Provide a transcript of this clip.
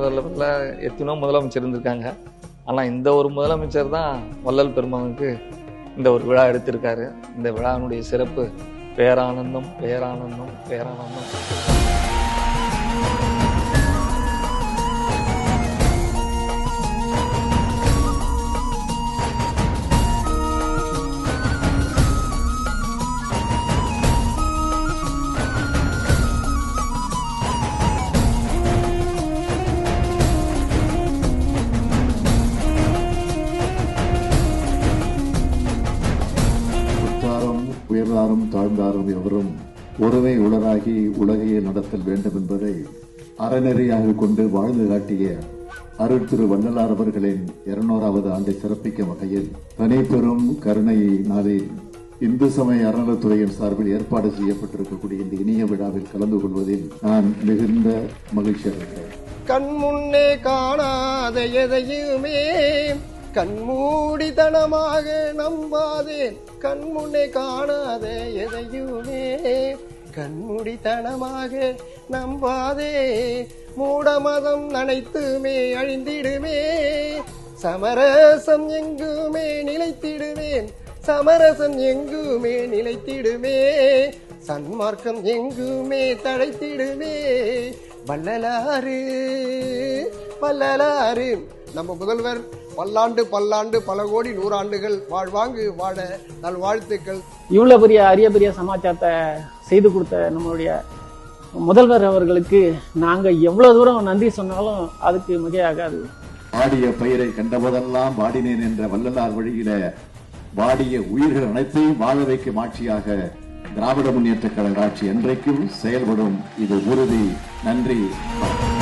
முதல்ல எத்தனோ முதலமைச்சர் இருந்திருக்காங்க ஆனால் இந்த ஒரு முதலமைச்சர் தான் வள்ளல் பெருமகனுக்கு இந்த ஒரு விழா எடுத்திருக்காரு இந்த விழாவினுடைய சிறப்பு பேரானந்தம் பேரானந்தம் பேரானந்தம் உற்றாரும் உயர்ந்தாரும் தாழ்ந்தாரும் எவரும் ஒருமை உளராகி உலகையே நடத்தல் வேண்டும் என்பதை அறநெறியாக கொண்டு வாழ்ந்து காட்டிய அருள் திரு வள்ளலார் அவர்களின் இருநூறாவது ஆண்டை சிறப்பிக்கும் வகையில் தனிப்பெரும் கருணை நாளில் இந்து சமய அறநிலைத்துறையின் சார்பில் ஏற்பாடு செய்யப்பட்டிருக்கக்கூடிய இந்த இனிய விழாவில் கலந்து கொள்வதில் நான் மிகுந்த மகிழ்ச்சி அடைகிறேன் கண் முன்னே காணாத எதையுமே கண்மூடித்தனமாக நம்பாதேன் கண் முன்னே காணாத எதையுமே கண்மூடித்தனமாக நம்பாதே மூடமதம் அனைத்துமே அழிந்திடுமே சமரசம் எங்குமே நிலைத்திடுவேன் சமரசம் எங்குமே நிலைத்திடுமே சன்மார்க்கம் எங்குமே தழைத்திடுமே வள்ளலாறு வள்ளலாறு நம்ம முதல்வர் பல்லாண்டு பல்லாண்டு பல கோடி நூறாண்டுகள் வாழ்வாங்கு வாழ நல் வாழ்த்துக்கள் இவ்வளவு பெரிய அரிய பெரிய சமாச்சாரத்தை செய்து கொடுத்த நம்மளுடைய முதல்வர் அவர்களுக்கு நாங்க எவ்வளவு தூரம் நன்றி சொன்னாலும் அதுக்கு மிகையாகாது வாடிய பயிரை கண்டபோதெல்லாம் வாடினேன் என்ற வள்ளலார் வழியில வாடிய உயிர்கள் அனைத்தையும் வாழ வைக்கும் ஆட்சியாக திராவிட முன்னேற்ற கழக ஆட்சி என்றைக்கும் செயல்படும் இது உறுதி நன்றி வணக்கம்.